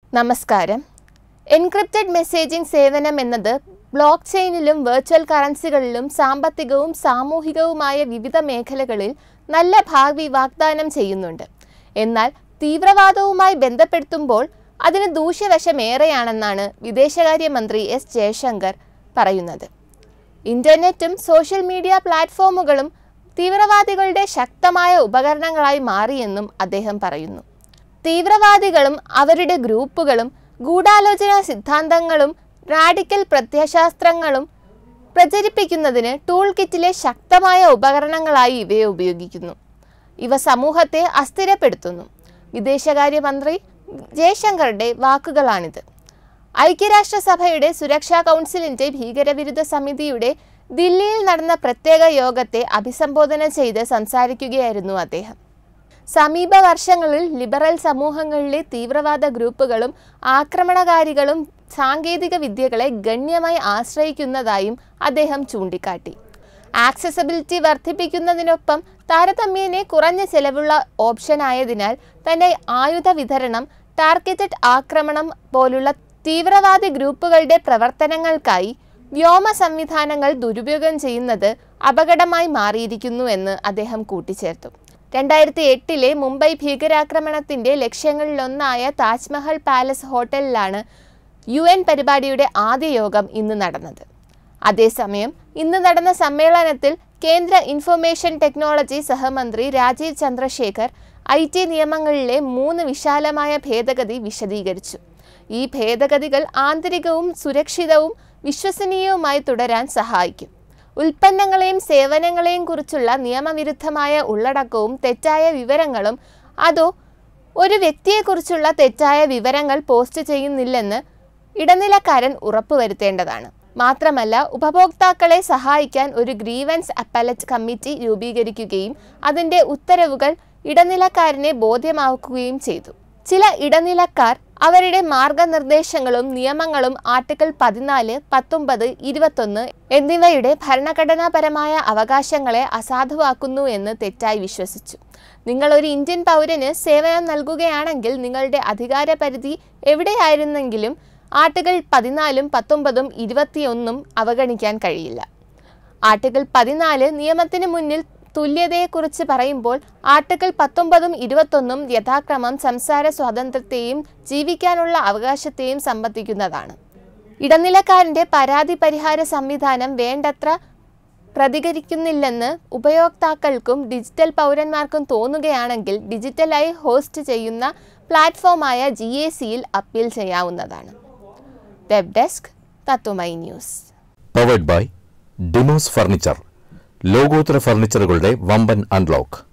നമസ്കാരം encrypted messaging സേവനം എന്നത് ബ്ലോക്ക് ചെയിനിലും വെർച്വൽ കറൻസികളിലും സാമ്പത്തികവും സാമൂഹികവുമായ വിവിധ മേഖലകളിൽ നല്ല ഭാവി വാഗ്ദാനം ചെയ്യുന്നുണ്ട് എന്നാൽ തീവ്രവാദവുമായി ബന്ധപ്പെടുത്തുമ്പോൾ അതിന് ദൂഷ്യവശമേറെയാണെന്നാണ് വിദേശകാര്യമന്ത്രി എസ് ജയശങ്കർ പറയുന്നത് ഇന്റർനെറ്റും സോഷ്യൽ മീഡിയ പ്ലാറ്റ്ഫോമുകളും തീവ്രവാദികളുടെ ശക്തമായ ഉപകരണങ്ങളായി മാറിയെന്നും അദ്ദേഹം പറയുന്നു തീവ്രവാദികളും അവരുടെ ഗ്രൂപ്പുകളും ഗൂഢാലോചന സിദ്ധാന്തങ്ങളും റാഡിക്കൽ പ്രത്യയശാസ്ത്രങ്ങളും പ്രചരിപ്പിക്കുന്നതിന് ടൂൾ കിറ്റിലെ ശക്തമായ ഉപകരണങ്ങളായി ഇവയെ ഉപയോഗിക്കുന്നു ഇവ സമൂഹത്തെ അസ്ഥിരപ്പെടുത്തുന്നു വിദേശകാര്യമന്ത്രി ജയശങ്കറുടെ വാക്കുകളാണിത് ഐക്യരാഷ്ട്രസഭയുടെ സുരക്ഷാ കൗൺസിലിന്റെ ഭീകരവിരുദ്ധ സമിതിയുടെ ദില്ലിയിൽ നടന്ന പ്രത്യേക യോഗത്തെ അഭിസംബോധന ചെയ്ത് സംസാരിക്കുകയായിരുന്നു അദ്ദേഹം സമീപ വർഷങ്ങളിൽ ലിബറൽ സമൂഹങ്ങളിലെ തീവ്രവാദ ഗ്രൂപ്പുകളും ആക്രമണകാരികളും സാങ്കേതിക വിദ്യകളെ ഗണ്യമായി ആശ്രയിക്കുന്നതായും അദ്ദേഹം ചൂണ്ടിക്കാട്ടി ആക്സസബിലിറ്റി വർദ്ധിപ്പിക്കുന്നതിനൊപ്പം താരതമ്യേന കുറഞ്ഞ ചെലവുള്ള ഓപ്ഷനായതിനാൽ തന്റെ ആയുധ വിതരണം ടാർഗറ്റഡ് ആക്രമണം പോലുള്ള തീവ്രവാദി ഗ്രൂപ്പുകളുടെ പ്രവർത്തനങ്ങൾക്കായി വ്യോമ സംവിധാനങ്ങൾ ദുരുപയോഗം ചെയ്യുന്നത് അപകടമായി മാറിയിരിക്കുന്നു എന്ന് അദ്ദേഹം കൂട്ടിച്ചേർത്തു രണ്ടായിരത്തി എട്ടിലെ മുംബൈ ഭീകരാക്രമണത്തിന്റെ ലക്ഷ്യങ്ങളിലൊന്നായ താജ്മഹൽ പാലസ് ഹോട്ടലിലാണ് യു എൻ പരിപാടിയുടെ ആദ്യ യോഗം ഇന്ന് നടന്നത് അതേസമയം ഇന്ന് നടന്ന സമ്മേളനത്തിൽ കേന്ദ്ര ഇൻഫർമേഷൻ ടെക്നോളജി സഹമന്ത്രി രാജീവ് ചന്ദ്രശേഖർ ഐ ടി നിയമങ്ങളിലെ മൂന്ന് വിശാലമായ ഭേദഗതി വിശദീകരിച്ചു ഈ ഭേദഗതികൾ ആന്തരികവും സുരക്ഷിതവും വിശ്വസനീയവുമായി തുടരാൻ സഹായിക്കും ഉൽപ്പന്നങ്ങളെയും സേവനങ്ങളെയും കുറിച്ചുള്ള നിയമവിരുദ്ധമായ ഉള്ളടക്കവും തെറ്റായ വിവരങ്ങളും അതോ ഒരു വ്യക്തിയെക്കുറിച്ചുള്ള തെറ്റായ വിവരങ്ങൾ പോസ്റ്റ് ചെയ്യുന്നില്ലെന്ന് ഇടനിലക്കാരൻ ഉറപ്പുവരുത്തേണ്ടതാണ് മാത്രമല്ല ഉപഭോക്താക്കളെ സഹായിക്കാൻ ഒരു ഗ്രീവൻസ് അപ്പലറ്റ് കമ്മിറ്റി രൂപീകരിക്കുകയും അതിൻ്റെ ഉത്തരവുകൾ ഇടനിലക്കാരനെ ബോധ്യമാക്കുകയും ചെയ്തു ചില ഇടനിലക്കാർ അവരുടെ മാർഗനിർദ്ദേശങ്ങളും നിയമങ്ങളും ആർട്ടിക്കിൾ പതിനാല് പത്തൊമ്പത് ഇരുപത്തൊന്ന് എന്നിവയുടെ ഭരണഘടനാപരമായ അവകാശങ്ങളെ അസാധുവാക്കുന്നു എന്ന് തെറ്റായി വിശ്വസിച്ചു നിങ്ങൾ ഒരു ഇന്ത്യൻ പൗരന് സേവനം നൽകുകയാണെങ്കിൽ നിങ്ങളുടെ അധികാര പരിധി എവിടെയായിരുന്നെങ്കിലും ആർട്ടിക്കിൾ പതിനാലും പത്തൊമ്പതും ഇരുപത്തിയൊന്നും അവഗണിക്കാൻ കഴിയില്ല ആർട്ടിക്കിൾ പതിനാല് നിയമത്തിന് മുന്നിൽ തുല്യതയെക്കുറിച്ച് പറയുമ്പോൾ ആർട്ടിക്കിൾ പത്തൊമ്പതും ഇരുപത്തൊന്നും യഥാക്രമം സംസാര സ്വാതന്ത്ര്യത്തെയും ജീവിക്കാനുള്ള അവകാശത്തെയും സംബന്ധിക്കുന്നതാണ് ഇടനിലക്കാരൻ്റെ പരാതി പരിഹാര സംവിധാനം വേണ്ടത്ര പ്രതികരിക്കുന്നില്ലെന്ന് ഉപയോക്താക്കൾക്കും ഡിജിറ്റൽ പൗരന്മാർക്കും തോന്നുകയാണെങ്കിൽ ഡിജിറ്റലായി ഹോസ്റ്റ് ചെയ്യുന്ന പ്ലാറ്റ്ഫോമായ ജി എ സിയിൽ അപ്പീൽ ചെയ്യാവുന്നതാണ് web desk Tatwamayi news powered by ഡിമോസ് ഫർണിച്ചർ ലോകോത്തര ഫർണിച്ചറുകളുടെ വമ്പൻ അൺലോക്ക്